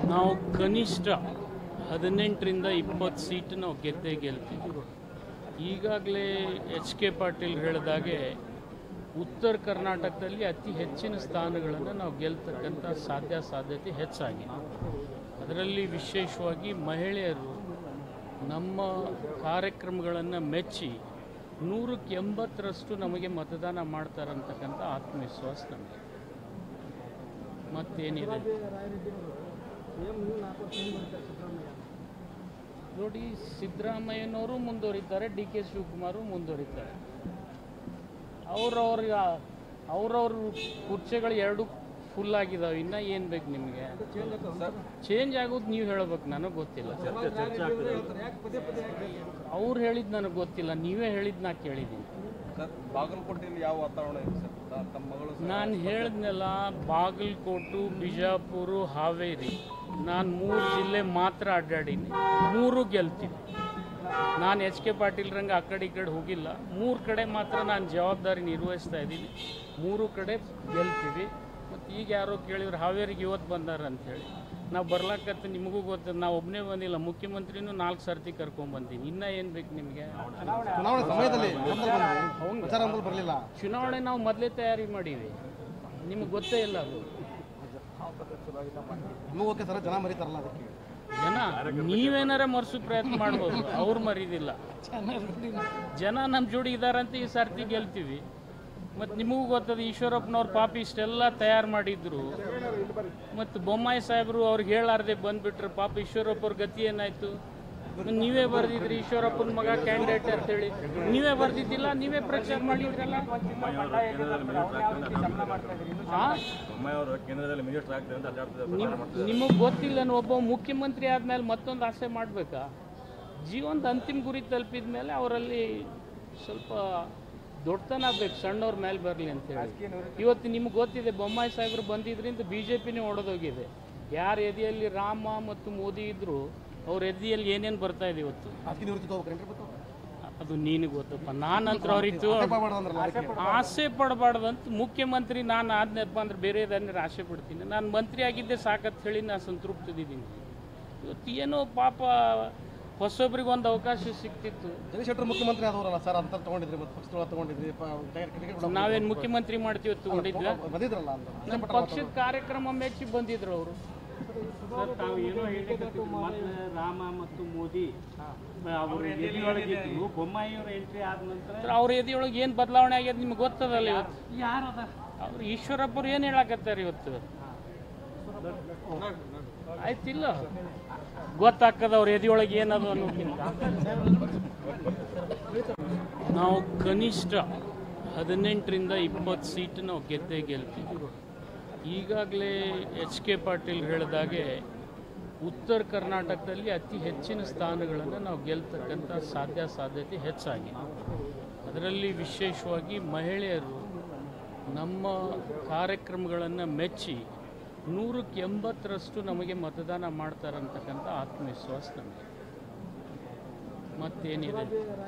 ನಾವು ಕನಿಷ್ಠ ಹದಿನೆಂಟರಿಂದ ಇಪ್ಪತ್ತು ಸೀಟ್ ನಾವು ಗೆದ್ದೇ ಗೆಲ್ತೀವಿ ಈಗಾಗಲೇ ಎಚ್ ಕೆ ಪಾಟೀಲ್ ಹೇಳಿದಾಗೆ ಉತ್ತರ ಕರ್ನಾಟಕದಲ್ಲಿ ಅತಿ ಹೆಚ್ಚಿನ ಸ್ಥಾನಗಳನ್ನು ನಾವು ಗೆಲ್ತಕ್ಕಂಥ ಸಾಧ್ಯ ಸಾಧ್ಯತೆ ಹೆಚ್ಚಾಗಿದೆ ಅದರಲ್ಲಿ ವಿಶೇಷವಾಗಿ ಮಹಿಳೆಯರು ನಮ್ಮ ಕಾರ್ಯಕ್ರಮಗಳನ್ನು ಮೆಚ್ಚಿ ನೂರಕ್ಕೆ ಎಂಬತ್ತರಷ್ಟು ನಮಗೆ ಮತದಾನ ಮಾಡ್ತಾರಂತಕ್ಕಂಥ ಆತ್ಮವಿಶ್ವಾಸ ನಮಗೆ ಮತ್ತೇನಿದೆ ನೋಡಿ ಸಿದ್ದರಾಮಯ್ಯನವರು ಮುಂದುವರಿತಾರೆ ಡಿ ಕೆ ಶಿವಕುಮಾರು ಮುಂದುವರಿತಾರೆ ಅವ್ರವ್ರ ಅವ್ರವ್ರ ಕುರ್ಚೆಗಳು ಎರಡು ಫುಲ್ ಆಗಿದಾವೆ ಇನ್ನು ಏನು ಬೇಕು ನಿಮಗೆ ಚೇಂಜ್ ಆಗೋದು ನೀವು ಹೇಳ್ಬೇಕು ನನಗೆ ಗೊತ್ತಿಲ್ಲ ಅವ್ರು ಹೇಳಿದ್ದು ನನಗೆ ಗೊತ್ತಿಲ್ಲ ನೀವೇ ಹೇಳಿದ್ದು ನಾ ಕೇಳಿದ್ದೀನಿ ಸರ್ ಬಾಗಲಕೋಟೆಯಲ್ಲಿ ಯಾವ ವಾತಾವರಣ ಇದೆ ಸರ್ ತ- ತಮ್ಮ ಮಗಳು ಸರ್ ನಾನು ಹೇಳಿದ್ನೆಲ್ಲ ಬಾಗಲಕೋಟು ಬಿಜಾಪುರ ಹಾವೇರಿ ನಾನು ಮೂರು ಜಿಲ್ಲೆ ಮಾತ್ರ ಅಡ್ಡಾಡೀನಿ ಮೂರು ಗೆಲ್ತೀನಿ ನಾನು ಎಚ್ ಕೆ ಪಾಟೀಲ್ರಂಗೆ ಆ ಕಡೆ ಈ ಕಡೆ ಹೋಗಿಲ್ಲ ಮೂರು ಕಡೆ ಮಾತ್ರ ನಾನು ಜವಾಬ್ದಾರಿ ನಿರ್ವಹಿಸ್ತಾ ಇದ್ದೀನಿ ಮೂರು ಕಡೆ ಗೆಲ್ತೀವಿ ಮತ್ತು ಈಗ ಯಾರೋ ಕೇಳಿದ್ರು ಹಾವೇರಿಗೆ ಇವತ್ತು ಬಂದಾರ ಅಂಥೇಳಿ ನಾವು ಬರ್ಲಾಕತ್ತ ನಿಮಗೂ ಗೊತ್ತದ ನಾವು ಒಬ್ಬನೇ ಬಂದಿಲ್ಲ ಮುಖ್ಯಮಂತ್ರಿನೂ ನಾಲ್ಕು ಸರ್ತಿ ಕರ್ಕೊಂಡ್ಬಂದೀನಿ ಇನ್ನೂ ಏನು ಬೇಕು ನಿಮಗೆ ಚುನಾವಣೆ ಸಮಯದಲ್ಲಿ ಪ್ರಚಾರ ಹಂತದಲ್ಲಿ ಬರಲಿಲ್ಲ ಚುನಾವಣೆ ನಾವು ಮೊದಲೇ ತಯಾರಿ ಮಾಡೀವಿ ನಿಮಗೆ ಗೊತ್ತೇ ಇಲ್ಲ ಅದು ನಿಮಗೂ ಓಕೆ ಸರ್ ಜನ ಮರೀತಾರಲ್ಲ ಅದಕ್ಕೆ ಜನ ನೀವೇನಾರ ಮರ್ಸೋ ಪ್ರಯತ್ನ ಮಾಡ್ಬೋದು ಅವ್ರು ಮರೀದಿಲ್ಲ ಜನ ನಮ್ಮ ಜೋಡಿ ಇದಾರಂತ ಈ ಸರ್ತಿ ಗೆಲ್ತೀವಿ ಮತ್ತು ನಿಮಗೂ ಗೊತ್ತದ ಈಶ್ವರಪ್ಪನವ್ರ ಪಾಪಿ ಇಷ್ಟೆಲ್ಲ ತಯಾರು ಮಾಡಿದ್ರು ಮತ್ತು ಬೊಮ್ಮಾಯಿ ಸಾಹೇಬರು ಅವ್ರಿಗೆ ಹೇಳಾರ್ದೆ ಬಂದ್ಬಿಟ್ರು ಪಾಪ ಈಶ್ವರಪ್ಪ ಅವ್ರ ಗತಿ ಏನಾಯ್ತು ನೀವೇ ಬರ್ದಿದ್ರಿ ಈಶ್ವರಪ್ಪನ ಮಗ ಕ್ಯಾಂಡಿಡೇಟ್ ಅಂತೇಳಿ ನೀವೇ ಬರ್ದಿದ್ದಿಲ್ಲ ನೀವೇ ಪ್ರಚಾರ ಮಾಡಿದ್ರಲ್ಲ ಆ? ಬೊಮ್ಮಾಯಿಯವರು ಕೇಂದ್ರದಲ್ಲಿ ಮಿನಿಸ್ಟರ್ ಆಗ್ತಾರೆ ಅಂತ ಅಡ್ಡಾಡ್ತಿದ್ದಾರೆ ನಿಮಗೆ ಗೊತ್ತಿಲ್ಲ ಒಬ್ಬ ಮುಖ್ಯಮಂತ್ರಿ ಆದ್ಮೇಲೆ ಮತ್ತೊಂದು ಆಸೆ ಮಾಡಬೇಕಾ ಜೀವನದ ಅಂತಿಮ ಗುರಿ ತಲುಪಿದ ಮೇಲೆ ಅವರಲ್ಲಿ ಸ್ವಲ್ಪ ದೊಡ್ಡತನ ಬೇಕು ಸಣ್ಣವ್ರ ಮೇಲೆ ಬರಲಿ ಅಂತೇಳಿ ಇವತ್ತು ನಿಮ್ಗೆ ಗೊತ್ತಿದೆ ಬೊಮ್ಮಾಯಿ ಸಾಹೇಬರು ಬಂದಿದ್ರಿಂದ ಬಿ ಜೆ ಪಿನೇ ಹೊಡೆದೋಗಿದೆ ಯಾರ ಎದೆಯಲ್ಲಿ ರಾಮ ಮತ್ತು ಮೋದಿ ಇದ್ರು ಅವ್ರ ಎದೆಯಲ್ಲಿ ಏನೇನು ಬರ್ತಾ ಇದೆ ಇವತ್ತು ಅದಕ್ಕೆ ನಿವೃತ್ತಿ ತಗೋಬೇಕ್ರೇನ್ರಿ ಮತ್ತೆ ಅದು ನೀನಿಗೆ ಗೊತ್ತಪ್ಪ ನಾನಂತರ ಅವ್ರಿಗೆ ಮಾಡಬಾರ್ದು ಅಂದ್ರಲ್ಲ ಅದಕ್ಕೆ ಆಸೆ ಪಡಬಾರ್ದಂತ ಮುಖ್ಯಮಂತ್ರಿ ನಾನು ಆದ್ನಪ್ಪ ಅಂದ್ರೆ ಬೇರೆ ಏನಾರು ಆಸೆ ಪಡ್ತೀನಿ ನಾನು ಮಂತ್ರಿ ಆಗಿದ್ದೆ ಸಾಕಂತ ಹೇಳಿ ನಾನು ಸಂತೃಪ್ತಿದ್ದೀನಿ ಇವತ್ತು ಏನೋ ಪಾಪ ಹೊಸೊಬ್ರಿಗೆ ಒಂದು ಅವಕಾಶ ಸಿಕ್ತಿತ್ತು ಜಗದೀಶ್ ಶೆಟ್ಟರ್ ಮುಖ್ಯಮಂತ್ರಿ ಆದವರಲ್ಲ ಸರ್ ಅಂತ ತಗೊಂಡಿದ್ರಿ ಮತ್ತೆ ಪಕ್ಷದೊಳಗೆ ತಗೊಂಡಿದ್ರಿ ಪ- ಟಿಕೆಟ್ ಕೂಡ ನಾವೇನು ಮುಖ್ಯಮಂತ್ರಿ ಮಾಡ್ತೀವಿ ಅಂತ ತಗೊಂಡಿದ್ವಿ ಬಂದಿದ್ರಲ್ಲ ಅಂತ ನಮ್ಮ ಪಕ್ಷದ ಕಾರ್ಯಕ್ರಮ ಮೆಚ್ಚಿ ಬಂದಿದ್ರು ಅವರು ಸರ್ ತಾವು ಏನೋ ಹೇಳಿಕತ್ತಿದ್ರು ಮೊದಲು ರಾಮ ಮತ್ತು ಮೋದಿ ಅವರು ಎದೆಯೊಳಗಿದ್ರು ಬೊಮ್ಮಾಯಿಯವರ ಎಂಟ್ರಿ ಆದ ನಂತರ ಅವ್ರ ಎದೆಯೊಳಗೆ ಏನು ಬದಲಾವಣೆ ಆಗ್ಯದ ನಿಮ್ಗೆ ಗೊತ್ತದಲ್ಲ ಇವತ್ತು ಯಾರದ ಅವ್ರು ಈಶ್ವರಪ್ಪರು ಏನು ಹೇಳಕತ್ತಾರ ಇವತ್ತು ಆಯ್ತಿಲ್ಲ ಗೊತ್ತಾಗ್ತದ ಅವ್ರ ಎದೆಯೊಳಗೆ ಏನದು ಅನ್ನೋಕ್ಕಿಂತ ನಾವು ಕನಿಷ್ಠ ಹದಿನೆಂಟರಿಂದ ಇಪ್ಪತ್ತು ಸೀಟ್ ನಾವು ಗೆದ್ದೇ ಗೆಲ್ತೀವಿ ಈಗಾಗಲೇ ಎಚ್ ಕೆ ಪಾಟೀಲ್ ಹೇಳಿದಾಗೆ ಉತ್ತರ ಕರ್ನಾಟಕದಲ್ಲಿ ಅತಿ ಹೆಚ್ಚಿನ ಸ್ಥಾನಗಳನ್ನು ನಾವು ಗೆಲ್ತಕ್ಕಂಥ ಸಾಧ್ಯ ಸಾಧ್ಯತೆ ಹೆಚ್ಚಾಗಿದೆ ಅದರಲ್ಲಿ ವಿಶೇಷವಾಗಿ ಮಹಿಳೆಯರು ನಮ್ಮ ಕಾರ್ಯಕ್ರಮಗಳನ್ನು ಮೆಚ್ಚಿ ನೂರಕ್ಕೆ ಎಂಬತ್ತರಷ್ಟು ನಮಗೆ ಮತದಾನ ಮಾಡ್ತಾರಂತಕ್ಕಂಥ ಆತ್ಮವಿಶ್ವಾಸ ನಮಗೆ ಮತ್ತೇನಿದೆ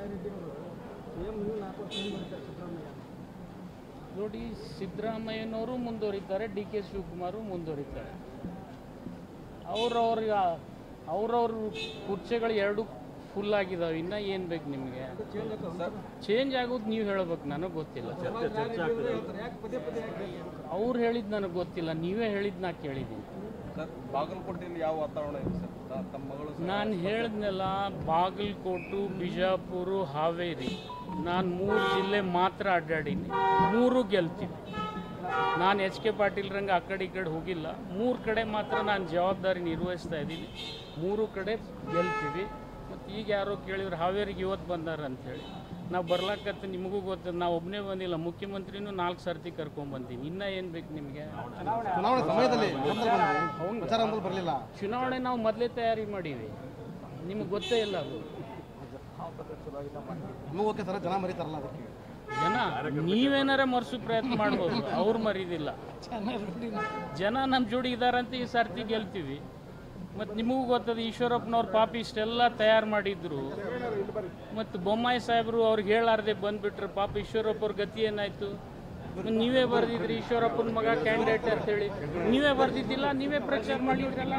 ನೋಡಿ ಸಿದ್ದರಾಮಯ್ಯನವರು ಮುಂದುವರಿತಾರೆ ಡಿ ಕೆ ಶಿವಕುಮಾರು ಮುಂದುವರಿತಾರೆ ಅವ್ರವ್ರ ಅವ್ರವ್ರ ಕುರ್ಚೆಗಳು ಎರಡು ಫುಲ್ ಆಗಿದಾವೆ ಇನ್ನು ಏನು ಬೇಕು ನಿಮಗೆ ಚೇಂಜ್ ಆಗೋದು ನೀವು ಹೇಳ್ಬೇಕು ನನಗೆ ಗೊತ್ತಿಲ್ಲ ಅವ್ರು ಹೇಳಿದ್ದು ನನಗೆ ಗೊತ್ತಿಲ್ಲ ನೀವೇ ಹೇಳಿದ್ದು ನಾ ಕೇಳಿದ್ದೀನಿ ಸರ್ ಬಾಗಲಕೋಟೆಯಲ್ಲಿ ಯಾವ ವಾತಾವರಣ ಇದೆ ಸರ್ ತ- ತಮ್ಮ ಮಗಳು ಸರ್ ನಾನು ಹೇಳಿದ್ನೆಲ್ಲ ಬಾಗಲಕೋಟು ಬಿಜಾಪುರ ಹಾವೇರಿ ನಾನು ಮೂರು ಜಿಲ್ಲೆ ಮಾತ್ರ ಅಡ್ಡಾಡೀನಿ ಮೂರು ಗೆಲ್ತೀನಿ ನಾನು ಎಚ್ ಕೆ ಪಾಟೀಲ್ರಂಗೆ ಆ ಕಡೆ ಈ ಕಡೆ ಹೋಗಿಲ್ಲ ಮೂರು ಕಡೆ ಮಾತ್ರ ನಾನು ಜವಾಬ್ದಾರಿ ನಿರ್ವಹಿಸ್ತಾ ಇದ್ದೀನಿ ಮೂರು ಕಡೆ ಗೆಲ್ತೀವಿ ಮತ್ತು ಈಗ ಯಾರೋ ಕೇಳಿದ್ರು ಹಾವೇರಿಗೆ ಇವತ್ತು ಬಂದಾರ ಅಂಥೇಳಿ ನಾವು ಬರ್ಲಾಕತ್ತ ನಿಮಗೂ ಗೊತ್ತದ ನಾವು ಒಬ್ಬನೇ ಬಂದಿಲ್ಲ ಮುಖ್ಯಮಂತ್ರಿನೂ ನಾಲ್ಕು ಸರ್ತಿ ಕರ್ಕೊಂಡ್ಬಂದೀನಿ ಇನ್ನೂ ಏನು ಬೇಕು ನಿಮಗೆ ಚುನಾವಣೆ ಸಮಯದಲ್ಲಿ ಪ್ರಚಾರ ಹಂತದಲ್ಲಿ ಬರಲಿಲ್ಲ ಚುನಾವಣೆ ನಾವು ಮೊದಲೇ ತಯಾರಿ ಮಾಡೀವಿ ನಿಮಗೆ ಗೊತ್ತೇ ಇಲ್ಲ ಅದು ನಿಮಗೂ ಓಕೆ ಸರ್ ಜನ ಮರೀತಾರಲ್ಲ ಅದಕ್ಕೆ ಜನ ನೀವೇನಾರ ಮರ್ಸೋ ಪ್ರಯತ್ನ ಮಾಡ್ಬೋದು ಅವ್ರು ಮರೀದಿಲ್ಲ ಜನ ನಮ್ಮ ಜೋಡಿ ಇದಾರಂತ ಈ ಸರ್ತಿ ಗೆಲ್ತೀವಿ ಮತ್ತು ನಿಮಗೂ ಗೊತ್ತದ ಈಶ್ವರಪ್ಪನವ್ರ ಪಾಪಿ ಇಷ್ಟೆಲ್ಲ ತಯಾರು ಮಾಡಿದ್ರು ಮತ್ತು ಬೊಮ್ಮಾಯಿ ಸಾಹೇಬರು ಅವ್ರಿಗೆ ಹೇಳಾರ್ದೆ ಬಂದ್ಬಿಟ್ರು ಪಾಪ ಈಶ್ವರಪ್ಪ ಅವ್ರ ಗತಿ ಏನಾಯ್ತು ನೀವೇ ಬರ್ದಿದ್ರಿ ಈಶ್ವರಪ್ಪನ ಮಗ ಕ್ಯಾಂಡಿಡೇಟ್ ಅಂತ ಹೇಳಿ ನೀವೇ ಬರ್ದಿದ್ದಿಲ್ಲ ನೀವೇ ಪ್ರಚಾರ ಮಾಡಿದ್ರಲ್ಲ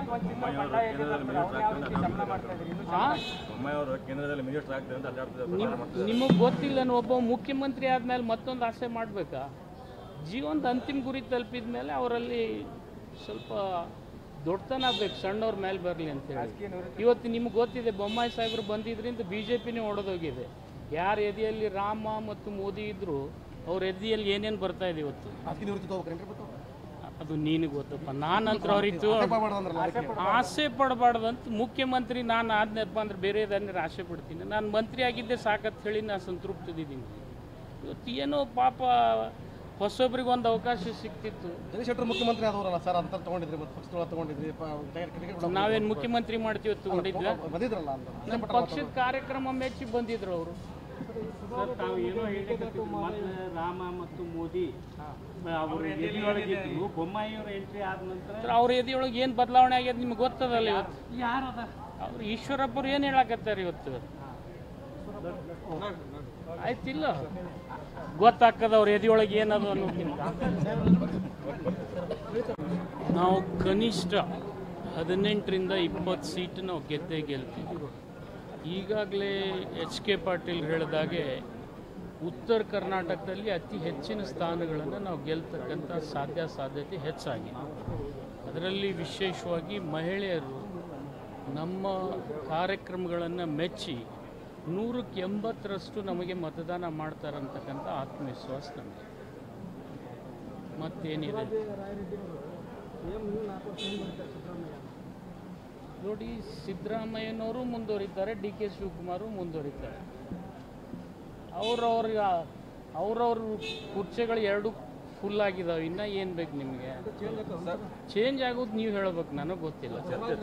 ಆ? ಬೊಮ್ಮಾಯಿಯವರು ಕೇಂದ್ರದಲ್ಲಿ ಮಿನಿಸ್ಟರ್ ಆಗ್ತಾರೆ ಅಂತ ಅಡ್ಡಾಡ್ತಿದ್ದಾರೆ ನಿಮಗೆ ಗೊತ್ತಿಲ್ಲ ಒಬ್ಬ ಮುಖ್ಯಮಂತ್ರಿ ಆದ್ಮೇಲೆ ಮತ್ತೊಂದು ಆಸೆ ಮಾಡಬೇಕಾ ಜೀವನದ ಅಂತಿಮ ಗುರಿ ತಲುಪಿದ ಮೇಲೆ ಅವರಲ್ಲಿ ಸ್ವಲ್ಪ ದೊಡ್ಡತನ ಬೇಕು ಸಣ್ಣವ್ರ ಮೇಲೆ ಬರಲಿ ಅಂತ ಹೇಳಿ ಇವತ್ತು ನಿಮ್ಗೆ ಗೊತ್ತಿದೆ ಬೊಮ್ಮಾಯಿ ಸಾಹೇಬರು ಬಂದಿದ್ರಿಂದ ಬಿ ಜೆ ಪಿನೇ ಹೊಡೆದೋಗಿದೆ ಯಾರ ಎದೆಯಲ್ಲಿ ರಾಮ ಮತ್ತು ಮೋದಿ ಇದ್ರು ಅವ್ರ ಎದೆಯಲ್ಲಿ ಏನೇನು ಬರ್ತಾ ಇದೆ ಇವತ್ತು ಅದಕ್ಕೆ ನಿವೃತ್ತಿ ತಗೋಬೇಕೇನ್ರಿ ಮತ್ತು ಅದು ನೀನು ಗೊತ್ತಪ್ಪ ನಾನಂತ್ರ ಅವ್ರಿತ್ತು ಮಾಡ್ಬಾರ್ದಂದ್ರಲ್ಲ ಅದಕ್ಕೆ ಆಸೆ ಪಡಬಾರ್ದಂತ ಮುಖ್ಯಮಂತ್ರಿ ನಾನು ಆದ್ನಪ್ಪ ಅಂದ್ರೆ ಬೇರೆದನ್ನೇ ಆಸೆ ಪಡ್ತೀನಿ ನಾನು ಮಂತ್ರಿ ಆಗಿದ್ದೆ ಸಾಕತ್ ಹೇಳಿ ನಾನು ಸಂತೃಪ್ತಿದ್ದೀನಿ ಇವತ್ತು ಏನೋ ಪಾಪ ಹೊಸೊಬ್ರಿಗೆ ಒಂದು ಅವಕಾಶ ಸಿಕ್ತಿತ್ತು ಜಗದೀಶ್ ಶೆಟ್ಟರ್ ಮುಖ್ಯಮಂತ್ರಿ ಆದವರಲ್ಲ ಸರ್ ಅಂತ ತಗೊಂಡಿದ್ರಿ ಮತ್ತು ಪಕ್ಷದೊಳಗೆ ತಗೊಂಡಿದ್ರಿ ಕ್ರಿಕೆಟ್ ನಾವೇನು ಮುಖ್ಯಮಂತ್ರಿ ಮಾಡ್ತೀವಿ ತಗೊಂಡಿದ್ವಿ ಬಂದಿದ್ರಲ್ಲ ಅಂತ ನಮ್ಮ ಪಕ್ಷದ ಕಾರ್ಯಕ್ರಮ ಮೆಚ್ಚಿ ಬಂದಿದ್ರು ಅವರು ಸರ್ ತಾವು ಏನೋ ಹೇಳಿಕತ್ತಿದ್ರು ಮೊದಲು ರಾಮ ಮತ್ತು ಮೋದಿ ಅವರು ಎದೆಯೊಳಗಿದ್ರು ಬೊಮ್ಮಾಯಿಯವ್ರ ಎಂಟ್ರಿ ಆದ ನಂತರ ಅವ್ರ ಎದೆಯೊಳಗೆ ಏನು ಬದಲಾವಣೆ ಆಗ್ಯದ ನಿಮ್ಗೆ ಗೊತ್ತದಲ್ಲ ಇವತ್ತು ಯಾರದ ಅವ್ರು ಈಶ್ವರಪ್ಪರು ಏನು ಹೇಳಕತ್ತಾರೆ ಇವತ್ತು ಆಯ್ತಿಲ್ಲ ಗೊತ್ತಾಗ್ತದ ಅವ್ರ ಎದೆಯೊಳಗೆ ಏನದು ಅನ್ನೋಕ್ಕಿಂತ ನಾವು ಕನಿಷ್ಠ ಹದಿನೆಂಟರಿಂದ ಇಪ್ಪತ್ತು ಸೀಟ್ ನಾವು ಗೆದ್ದೇ ಗೆಲ್ತೀವಿ ಈಗಾಗಲೇ ಎಚ್ ಕೆ ಪಾಟೀಲ್ ಹೇಳಿದಾಗೆ ಉತ್ತರ ಕರ್ನಾಟಕದಲ್ಲಿ ಅತಿ ಹೆಚ್ಚಿನ ಸ್ಥಾನಗಳನ್ನು ನಾವು ಗೆಲ್ತಕ್ಕಂಥ ಸಾಧ್ಯ ಸಾಧ್ಯತೆ ಹೆಚ್ಚಾಗಿದೆ ಅದರಲ್ಲಿ ವಿಶೇಷವಾಗಿ ಮಹಿಳೆಯರು ನಮ್ಮ ಕಾರ್ಯಕ್ರಮಗಳನ್ನು ಮೆಚ್ಚಿ ನೂರಕ್ಕೆ ಎಂಬತ್ತರಷ್ಟು ನಮಗೆ ಮತದಾನ ಮಾಡ್ತಾರಂತಕ್ಕಂಥ ಆತ್ಮವಿಶ್ವಾಸ ನಮಗೆ ಮತ್ತೇನಿದೆ ನೋಡಿ ಸಿದ್ದರಾಮಯ್ಯನವರು ಮುಂದುವರಿತಾರೆ ಡಿ ಕೆ ಶಿವಕುಮಾರು ಮುಂದುವರಿತಾರೆ ಅವ್ರವ್ರ ಅವ್ರವ್ರ ಕುರ್ಚೆಗಳು ಎರಡು ಫುಲ್ ಆಗಿದಾವೆ ಇನ್ನ ಏನು ಬೇಕು ನಿಮಗೆ ಚೇಂಜ್ ಆಗೋದು ನೀವು ಹೇಳ್ಬೇಕು ನನಗೆ ಗೊತ್ತಿಲ್ಲ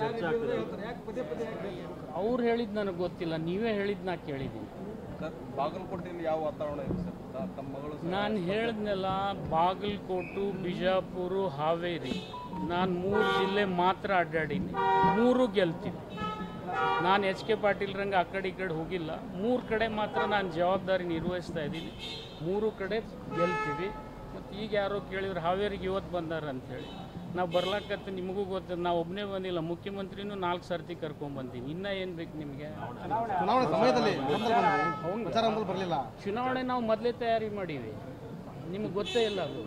ಅವ್ರು ಹೇಳಿದ್ದು ನನಗೆ ಗೊತ್ತಿಲ್ಲ ನೀವೇ ಹೇಳಿದ್ದು ನಾ ಕೇಳಿದ್ದೀನಿ ಸರ್ ಬಾಗಲಕೋಟೆಯಲ್ಲಿ ಯಾವ ವಾತಾವರಣ ಇದೆ ಸರ್ ತ- ತಮ್ಮ ಮಗಳು ಸರ್ ನಾನು ಹೇಳಿದ್ನೆಲ್ಲ ಬಾಗಲಕೋಟು ಬಿಜಾಪುರ ಹಾವೇರಿ ನಾನು ಮೂರು ಜಿಲ್ಲೆ ಮಾತ್ರ ಅಡ್ಡಾಡೀನಿ ಮೂರು ಗೆಲ್ತೀನಿ ನಾನು ಎಚ್ ಕೆ ಪಾಟೀಲ್ರಂಗೆ ಆ ಕಡೆ ಈ ಕಡೆ ಹೋಗಿಲ್ಲ ಮೂರು ಕಡೆ ಮಾತ್ರ ನಾನು ಜವಾಬ್ದಾರಿ ನಿರ್ವಹಿಸ್ತಾ ಇದ್ದೀನಿ ಮೂರು ಕಡೆ ಗೆಲ್ತೀವಿ ಮತ್ತು ಈಗ ಯಾರೋ ಕೇಳಿದ್ರು ಹಾವೇರಿಗೆ ಇವತ್ತು ಬಂದಾರ ಅಂಥೇಳಿ ನಾವು ಬರ್ಲಾಕತ್ತ ನಿಮಗೂ ಗೊತ್ತದ ನಾವು ಒಬ್ಬನೇ ಬಂದಿಲ್ಲ ಮುಖ್ಯಮಂತ್ರಿನೂ ನಾಲ್ಕು ಸರ್ತಿ ಕರ್ಕೊಂಬಂದೀನಿ ಇನ್ನೂ ಏನು ಬೇಕು ನಿಮಗೆ ಚುನಾವಣೆ ಸಮಯದಲ್ಲಿ ಹಂತದಲ್ಲಿ ಬಂದ್ರಿ. ಪ್ರಚಾರ ಹಂತದಲ್ಲಿ ಬರಲಿಲ್ಲ ಚುನಾವಣೆ ನಾವು ಮೊದಲೇ ತಯಾರಿ ಮಾಡೀವಿ ನಿಮಗೆ ಗೊತ್ತೇ ಇಲ್ಲ ಅದು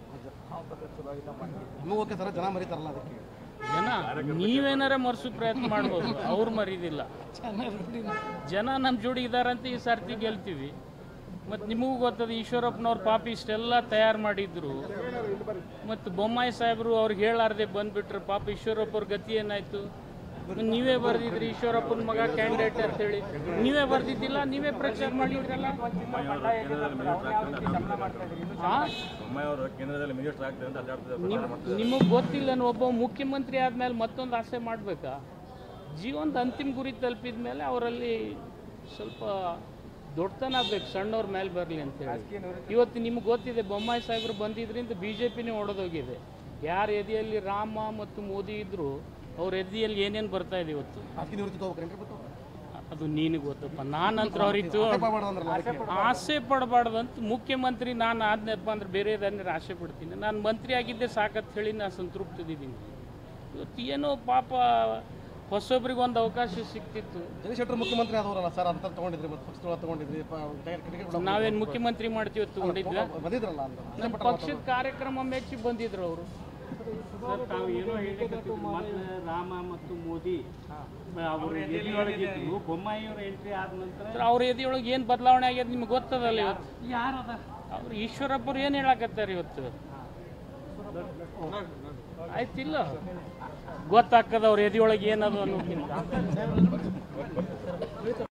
ಇನ್ನೂ ಓಕೆ ಸರ್ ಜನ ಮರಿತಾರಲ್ಲ ಅದಕ್ಕೆ ಜನ ನೀವೇನಾರ ಮರ್ಸೋ ಪ್ರಯತ್ನ ಮಾಡ್ಬೋದು ಅವ್ರು ಮರೀದಿಲ್ಲ ಜನ ನಮ್ಮ ಜೋಡಿ ಇದಾರಂತ ಈ ಸರ್ತಿ ಗೆಲ್ತೀವಿ ಮತ್ತು ನಿಮಗೂ ಗೊತ್ತದ ಈಶ್ವರಪ್ಪನವ್ರ ಪಾಪ ಇಷ್ಟೆಲ್ಲ ತಯಾರು ಮಾಡಿದ್ರು ಮತ್ತು ಬೊಮ್ಮಾಯಿ ಸಾಹೇಬರು ಅವ್ರಿಗೆ ಹೇಳಾರ್ದೆ ಬಂದ್ಬಿಟ್ರು ಪಾಪ ಈಶ್ವರಪ್ಪ ಅವ್ರ ಗತಿ ಏನಾಯ್ತು ನೀವೇ ಬರ್ದಿದ್ರಿ ಈಶ್ವರಪ್ಪನ ಮಗ ಕ್ಯಾಂಡಿಡೇಟ್ ಅಂತ ಹೇಳಿ ನೀವೇ ಬರ್ದಿದ್ದಿಲ್ಲ ನೀವೇ ಪ್ರಚಾರ ಮಾಡಿದ್ರಲ್ಲ ಆ? ಬೊಮ್ಮಾಯಿಯವರು ಕೇಂದ್ರದಲ್ಲಿ ಮಿನಿಸ್ಟರ್ ಆಗ್ತಾರೆ ಅಂತ ಅಡ್ಡಾಡ್ತಿದ್ದಾರೆ ನಿಮಗೆ ಗೊತ್ತಿಲ್ಲ ಒಬ್ಬ ಮುಖ್ಯಮಂತ್ರಿ ಆದ್ಮೇಲೆ ಮತ್ತೊಂದು ಆಸೆ ಮಾಡಬೇಕಾ ಜೀವನದ ಅಂತಿಮ ಗುರಿ ತಲುಪಿದ ಮೇಲೆ ಅವರಲ್ಲಿ ಸ್ವಲ್ಪ ದೊಡ್ಡತನ ಬೇಕು ಸಣ್ಣವ್ರ ಮೇಲೆ ಬರಲಿ ಅಂತ ಹೇಳಿ ಇವತ್ತು ನಿಮ್ಗೆ ಗೊತ್ತಿದೆ ಬೊಮ್ಮಾಯಿ ಸಾಹೇಬರು ಬಂದಿದ್ರಿಂದ ಬಿ ಜೆ ಪಿನೇ ಹೊಡೆದೋಗಿದೆ ಯಾರ ಎದೆಯಲ್ಲಿ ರಾಮ ಮತ್ತು ಮೋದಿ ಇದ್ರು ಅವ್ರ ಎದೆಯಲ್ಲಿ ಏನೇನು ಬರ್ತಾ ಇದೆ ಇವತ್ತು ಅದಕ್ಕೆ ನಿವೃತ್ತಿ ತಗೋಬೇಕೇನ್ರಿ ಮತ್ತು ಅದು ನೀನು ಗೊತ್ತಪ್ಪ ನಾನಂತ್ರ ಅವ್ರಿತ್ತು ಮಾಡ್ಬಾರ್ದಂದ್ರಲ್ಲ ಅದಕ್ಕೆ ಆಸೆ ಪಡಬಾರ್ದಂತ ಮುಖ್ಯಮಂತ್ರಿ ನಾನು ಆದ್ನಪ್ಪ ಅಂದ್ರೆ ಬೇರೆದನ್ನೇ ಆಸೆ ಪಡ್ತೀನಿ ನಾನು ಮಂತ್ರಿ ಆಗಿದ್ದೆ ಸಾಕತ್ ಹೇಳಿ ನಾನು ಸಂತೃಪ್ತಿದ್ದೀನಿ ಇವತ್ತು ಏನೋ ಪಾಪ ಹೊಸೊಬ್ರಿಗೆ ಒಂದು ಅವಕಾಶ ಸಿಕ್ತಿತ್ತು ಜಗದೀಶ್ ಶೆಟ್ಟರ್ ಮುಖ್ಯಮಂತ್ರಿ ಆದವರಲ್ಲ ಸರ್ ಅಂತ ತಗೊಂಡಿದ್ರಿ ಮತ್ತು ಪಕ್ಷದೊಳಗೆ ತಗೊಂಡಿದ್ರಿ ಕ್ರಿಕೆಟ್ ನಾವೇನು ಮುಖ್ಯಮಂತ್ರಿ ಮಾಡ್ತೀವಿ ತಗೊಂಡಿದ್ವಿ ಬಂದಿದ್ರಲ್ಲ ಅಂತ ನಮ್ಮ ಪಕ್ಷದ ಕಾರ್ಯಕ್ರಮ ಮೆಚ್ಚಿ ಬಂದಿದ್ರು ಅವರು ಸರ್ ತಾವು ಏನೋ ಹೇಳಿಕತ್ತಿದ್ರು ಮೊದಲು ರಾಮ ಮತ್ತು ಮೋದಿ ಅವರು ಎದೆಯೊಳಗಿದ್ರು ಬೊಮ್ಮಾಯಿಯವ್ರ ಎಂಟ್ರಿ ಆದ ನಂತರ ಅವ್ರ ಎದೆಯೊಳಗೆ ಏನು ಬದಲಾವಣೆ ಆಗ್ಯದ ನಿಮ್ಗೆ ಗೊತ್ತದಲ್ಲ ಇವತ್ತು ಯಾರದ ಅವ್ರು ಈಶ್ವರಪ್ಪರು ಏನು ಹೇಳಕತ್ತಾರೆ ಇವತ್ತು ಆಯ್ತಿಲ್ಲ ಗೊತ್ತಾಗ್ತದ ಅವ್ರ ಎದೆಯೊಳಗೆ ಏನದು ಅನ್ನೋಕ್ಕಿಂತ